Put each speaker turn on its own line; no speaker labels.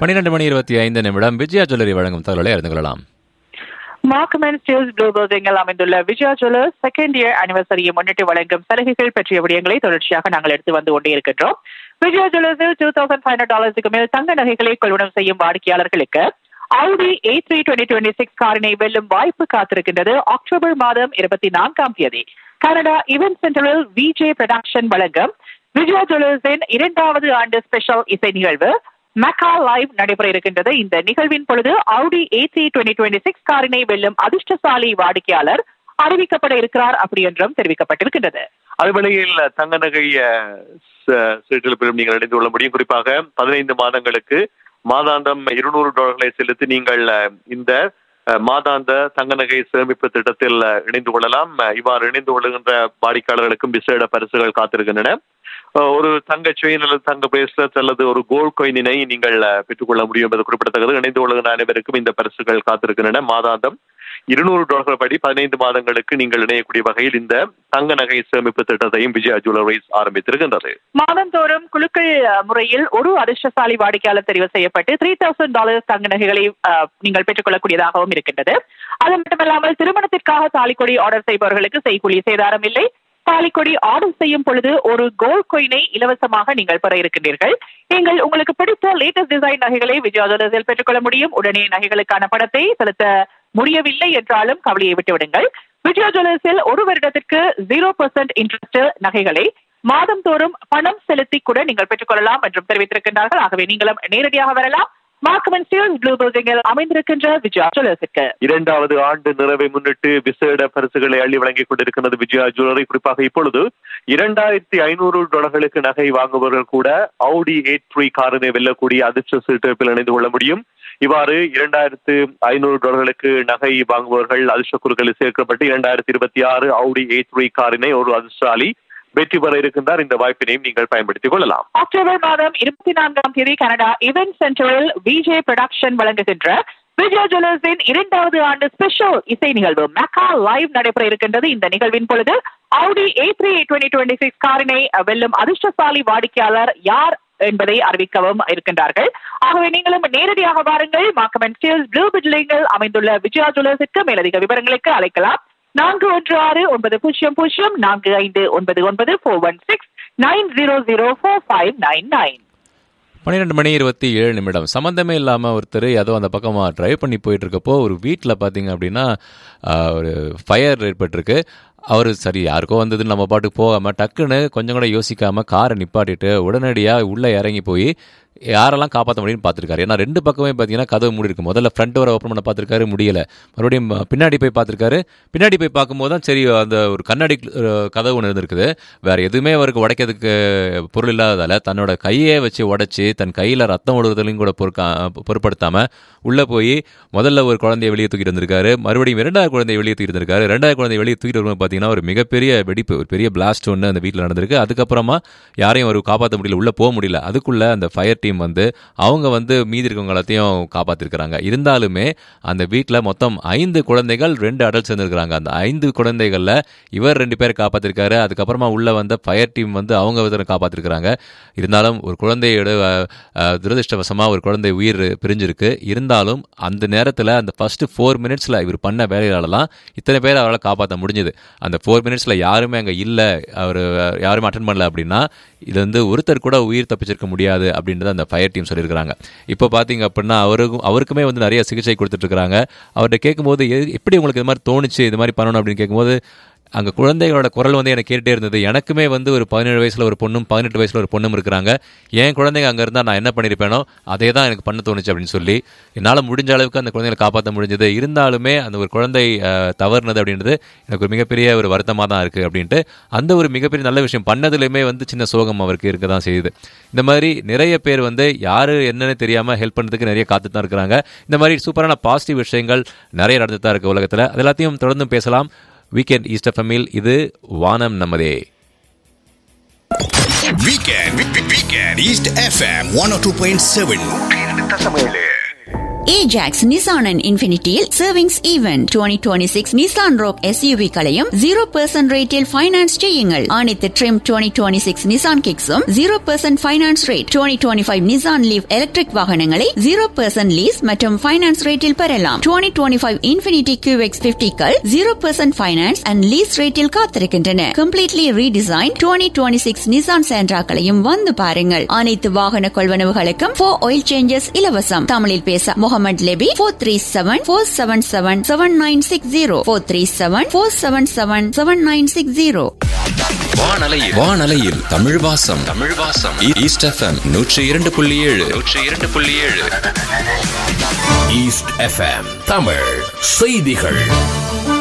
பன்னிரண்டு மணி இருபத்தி ஐந்து நிமிடம் விஜயா ஜுவல்லரி வழங்கும் தகவலை அறிந்து கொள்ளலாம்
மார்க்மேன் ஸ்டீல்ஸ் ப்ளூ பில்டிங்கில் அமைந்துள்ள விஜயா ஜுவல்லர்ஸ் செகண்ட் இயர் அனிவர்சரியை முன்னிட்டு வழங்கும் சலுகைகள் பற்றிய விடயங்களை தொடர்ச்சியாக நாங்கள் எடுத்து வந்து கொண்டே இருக்கின்றோம் விஜயா ஜுவல்லர்ஸில் டூ தௌசண்ட் ஃபைவ் ஹண்ட்ரட் டாலர்ஸுக்கு மேல் தங்க நகைகளை கொள்வனம் செய்யும் வாடிக்கையாளர்களுக்கு Audi A three twenty twenty six காரினை வெல்லும் வாய்ப்பு காத்திருக்கின்றது அக்டோபர் மாதம் இருபத்தி நான்காம் தேதி கனடா இவென்ட் சென்டரில் விஜே ப்ரொடக்ஷன் வழங்கும் விஜயா ஜுவல்லர்ஸின் இரண்டாவது ஆண்டு ஸ்பெஷல் இசை நிகழ்வு மெக்கா லைவ் நடைபெற இருக்கின்றது இந்த நிகழ்வின் பொழுது ஆடி ஏசி டுவெண்ட்டி டுவெண்ட்டி சிக்ஸ் காரினை வெல்லும் அதிர்ஷ்டசாலி வாடிக்கையாளர் அறிவிக்கப்பட இருக்கிறார் அப்படி என்றும் தெரிவிக்கப்பட்டிருக்கின்றது
அதுவேளையில் தங்க நகை அஹ், ச- சீட்டில் பெறும் நீங்கள் இணைந்து கொள்ள முடியும் குறிப்பாக பதினைந்து மாதங்களுக்கு மாதாந்தம் இருநூறு டாலர்களை செலுத்தி நீங்கள் அஹ், இந்த அஹ், மாதாந்த தங்க நகை சேமிப்பு திட்டத்தில் அஹ், இணைந்து கொள்ளலாம் அஹ், இவ்வாறு இணைந்து கொள்ளுகின்ற வாடிக்கையாளர்களுக்கும் விசேட பரிசுகள் காத்திருக்கின்றன அஹ், ஒரு தங்க செயின் அல்லது தங்க பிரேஸ்லெட் அல்லது ஒரு கோல்ட் கோயினினை நீங்கள் அஹ், பெற்றுக்கொள்ள முடியும் என்பது குறிப்பிடத்தக்கது இணைந்து கொள்ளுகின்ற அனைவருக்கும் இந்த பரிசுகள் காத்திருக்கின்றன மாதாந்தம் இருநூறு டாலர்கள் படி பதினைந்து மாதங்களுக்கு நீங்கள் இணையக்கூடிய வகையில் இந்த தங்க நகை சேமிப்பு திட்டத்தையும் விஜயா ஜுவல்லரிஸ் ஆரம்பித்திருக்கின்றது
மாதந்தோறும் குழுக்கள் அஹ், முறையில் ஒரு அதிர்ஷ்டசாலி வாடிக்கையாளர் தெரிவு செய்யப்பட்டு த்ரீ தௌசண்ட் டாலர்ஸ் தங்க நகைகளை அஹ், நீங்கள் பெற்றுக்கொள்ளக்கூடியதாகவும் இருக்கின்றது அது மட்டுமல்லாமல் திருமணத்திற்காக தாலிக்கொடி ஆர்டர் செய்பவர்களுக்கு செய்கூலி சேதாரம் இல்லை தாலிக்கொடி ஆர்டர் செய்யும் பொழுது ஒரு கோல்ட் கோயினை இலவசமாக நீங்கள் பெற இருக்கின்றீர்கள் நீங்கள் உங்களுக்கு பிடித்த லேட்டஸ்ட் டிசைன் நகைகளை விஜயா ஜுவல்லர்ஸில் பெற்றுக்கொள்ள முடியும் உடனே நகைகளுக்கான பணத்தை செலுத்த முடியவில்லை என்றாலும் கவலையை விட்டுவிடுங்கள் விஜயா ஜுவல்லர்ஸில் ஒரு வருடத்திற்கு ஜீரோ பர்சன்ட் இன்ட்ரெஸ்ட் நகைகளை மாதந்தோறும் பணம் செலுத்தி கூட நீங்கள் பெற்றுக்கொள்ளலாம் என்றும் தெரிவித்திருக்கின்றார்கள் ஆகவே நீங்களும் நேரடியாக வரலாம் மார்க்கமன் ஸ்டீல்ஸ் ப்ளூ பில்டிங்கில் அமைந்திருக்கின்ற விஜயா ஜுவல்லர்ஸுக்கு
இரண்டாவது ஆண்டு நிறைவை முன்னிட்டு விசேட பரிசுகளை அள்ளி வழங்கிக் கொண்டிருக்கிறது விஜயா ஜுவல்லரி குறிப்பாக இப்பொழுது இரண்டாயிரத்தி ஐநூறு டாலர்களுக்கு நகை வாங்குபவர்கள் கூட ஆடி எயிட் த்ரீ காரினை வெல்லக்கூடிய அதிர்ஷ்ட சீட்டில் இணைந்து கொள்ள முடியும் இவ்வாறு இரண்டாயிரத்து ஐநூறு டாலர்களுக்கு நகை வாங்குபவர்கள் அதிர்ஷ்ட குழுக்களில் சேர்க்கப்பட்டு இரண்டாயிரத்தி இருபத்தி ஆறு ஆடி எயிட் த்ரீ காரினை ஒரு அதிர்ஷ்டசாலி வெற்றி பெற இருக்கின்றார் இந்த வாய்ப்பினையும் நீங்கள் பயன்படுத்திக் கொள்ளலாம்
அக்டோபர் மாதம் இருபத்தி நான்காம் தேதி கனடா இவென்ட் சென்டரில் விஜே ப்ரொடக்ஷன் வழங்குகின்ற விஜயா ஜுவல்லர்ஸின் இரண்டாவது ஆண்டு ஸ்பெஷல் இசை நிகழ்வு மெக்கா லைவ் நடைபெற இருக்கின்றது இந்த நிகழ்வின் பொழுது Audi A three twenty twenty six காரினை வெல்லும் அதிர்ஷ்டசாலி வாடிக்கையாளர் யார் என்பதை அறிவிக்கவும் இருக்கின்றார்கள் ஆகவே நீங்களும் நேரடியாக வாருங்கள் மாக்கமன் ஸ்டீல்ஸ் ப்ளூ பில்டிங்கில் அமைந்துள்ள விஜயா ஜுவல்லர்ஸுக்கு மேலதிக விவரங்களுக்கு அழைக்கலாம் நான்கு ஒன்று ஆறு ஒன்பது பூஜ்ஜியம் பூஜ்ஜியம் நான்கு ஐந்து ஒன்பது ஒன்பது four one six nine zero zero four five nine nine
பன்னிரெண்டு மணி இருபத்தி ஏழு நிமிடம் சம்மந்தமே இல்லாமல் ஒருத்தர் ஏதோ அந்த பக்கமாக டிரைவ் பண்ணி போயிட்டு இருக்கப்போ ஒரு வீட்டில் பார்த்தீங்க அப்படின்னா ஆஹ், ஒரு ஃபயர் ஏற்பட்டிருக்கு அவர் சரி யாருக்கோ வந்ததுன்னு நம்ம பாட்டுக்கு போகாமல் டக்குன்னு கொஞ்சம் கூட யோசிக்காமல் காரை நிப்பாட்டிட்டு உடனடியாக உள்ளே இறங்கி போய் யாரெல்லாம் காப்பாற்ற முடியும்னு பார்த்துருக்காரு ஏன்னா ரெண்டு பக்கமே பார்த்தீங்கன்னா கதவு மூடி இருக்கு முதல்ல ஃப்ரண்ட் டோரை ஓப்பன் பண்ண பார்த்துருக்காரு முடியல மறுபடியும் பின்னாடி போய் பார்த்துருக்காரு பின்னாடி போய் பார்க்கும்போது தான் சரி அந்த ஒரு கண்ணாடி அஹ், கதவு ஒன்று இருந்திருக்குது வேற எதுவுமே அவருக்கு உடைக்கிறதுக்கு பொருள் இல்லாததால தன்னோட கையே வச்சு உடைச்சி தன் கையில் ரத்தம் ஓடுவதிலையும் கூட பொறுக்கா பொருட்படுத்தாம உள்ளே போய் முதல்ல ஒரு குழந்தைய வெளியே தூக்கிட்டு வந்திருக்காரு மறுபடியும் இரண்டாவது குழந்தைய வெளியே தூக்கிட்டு வந்திருக்காரு ரெண்டாவது குழந்தைய வெளியே தூக்கிட்டு வரும்போது பார்த்தீங்கன்னா ஒரு மிகப்பெரிய வெடிப்பு ஒரு பெரிய பிளாஸ்ட் ஒன்று அந்த வீட்டில் நடந்திருக்கு அதுக்கப்புறமா யாரையும் அவர் காப்பாற்ற முடியல உள்ளே போக முடியல அதுக்குள்ள அந்த ஃபயர் டீம் வந்து அவங்க வந்து மீதி இருக்கவங்க எல்லாத்தையும் காப்பாற்றிருக்கிறாங்க இருந்தாலுமே அந்த வீட்டில் மொத்தம் ஐந்து குழந்தைகள் ரெண்டு அடல்ட்ஸ் இருந்திருக்கிறாங்க அந்த ஐந்து குழந்தைகளில் இவர் ரெண்டு பேர் காப்பாற்றிருக்காரு அதுக்கப்புறமா உள்ள வந்த ஃபயர் டீம் வந்து அவங்க விதத்தை காப்பாற்றிருக்கிறாங்க இருந்தாலும் ஒரு குழந்தையோட அஹ், அஹ், துரதிர்ஷ்டவசமாக ஒரு குழந்தை உயிர் பிரிஞ்சிருக்கு இருந்தாலும் அந்த நேரத்தில் அந்த ஃபர்ஸ்ட் ஃபோர் மினிட்ஸில் இவர் பண்ண வேலையாலலாம் இத்தனை பேர் அவரால் காப்பாற்ற முடிஞ்சுது அந்த ஃபோர் மினிட்ஸில் யாருமே அங்கே இல்லை அவர் யாருமே அட்டன் பண்ணல அப்படின்னா இது வந்து ஒருத்தர் கூட உயிர் தப்பிச்சிருக்க முடியாது அப்படின்றத அந்த ஃபயர் டீம் சொல்லியிருக்கிறாங்க இப்போ பார்த்தீங்க அப்படின்னா அவருக்கும் அவருக்குமே வந்து நிறைய சிகிச்சை கொடுத்துட்டு இருக்காங்க அவர்கிட்ட கேட்கும்போது எ- எப்படி உங்களுக்கு இது மாதிரி தோணுச்சு இது மாதிரி பண்ணணும் அப்படின்னு கேட்கும்போது அங்கே குழந்தைகளோட குரல் வந்து எனக்கு கேட்டே இருந்தது எனக்குமே வந்து ஒரு பதினேழு வயசில் ஒரு பொண்ணும் பதினெட்டு வயசில் ஒரு பொண்ணும் இருக்கிறாங்க என் குழந்தைங்க அங்கே இருந்தால் நான் என்ன பண்ணியிருப்பேனோ அதே தான் எனக்கு பண்ண தோணுச்சு அப்படின்னு சொல்லி என்னால் முடிஞ்ச அளவுக்கு அந்த குழந்தைகளை காப்பாற்ற முடிஞ்சது இருந்தாலுமே அந்த ஒரு குழந்தை அஹ், தவறுனது அப்படின்றது எனக்கு ஒரு மிகப்பெரிய ஒரு வருத்தமாக தான் இருக்குது அப்படின்ட்டு அந்த ஒரு மிகப்பெரிய நல்ல விஷயம் பண்ணதுலையுமே வந்து சின்ன சோகம் அவருக்கு இருக்க தான் செய்யுது இந்த மாதிரி நிறைய பேர் வந்து யார் என்னன்னு தெரியாமல் ஹெல்ப் பண்ணுறதுக்கு நிறைய காத்து தான் இருக்கிறாங்க இந்த மாதிரி சூப்பரான பாசிட்டிவ் விஷயங்கள் நிறைய நடந்துட்டு தான் இருக்குது உலகத்தில் அது எல்லாத்தையும் தொடர்ந்து பேசலாம் வீக்கெண்ட் ஈஸ்ட் எஃப்எம்மில் இது வானம் நமதே
Weekend, week- week- weekend, East FM 102.7. Ajax Nissan and இன்ஃபினிட்டியில் savings event twenty twenty six Nissan Rogue SUV களையும் ஜீரோ பர்சன்ட் ரேட்டில் ஃபைனான்ஸ் செய்யுங்கள் அனைத்து trim twenty twenty six Nissan கிக்ஸும் zero percent finance rate twenty twenty five Nissan Leaf electric வாகனங்களை zero percent lease மற்றும் finance ரேட்டில் பெறலாம் twenty twenty five Infiniti Q X பிப்டிக்கள் zero percent finance and lease ரேட்டில் காத்திருக்கின்றன completely redesign twenty twenty six Nissan சேண்ட்ராக்களையும் வந்து பாருங்கள் அனைத்து வாகன கொள்வனவுகளுக்கும் ஃபோர் ஆயில் சேஞ்சஸ் இலவசம் தமிழில் பேச Muhammad Lebbe four three seven four seven seven seven nine six zero four three seven four seven seven seven nine six zero
வானலையில் வானலையில் தமிழ் வாசம் தமிழ் வாசம் ஈஸ்ட் எஃப்எம் நூற்றி இரண்டு புள்ளி ஏழு நூற்றி இரண்டு புள்ளி ஏழு
ஈஸ்ட் எஃப்எம் தமிழ் செய்திகள்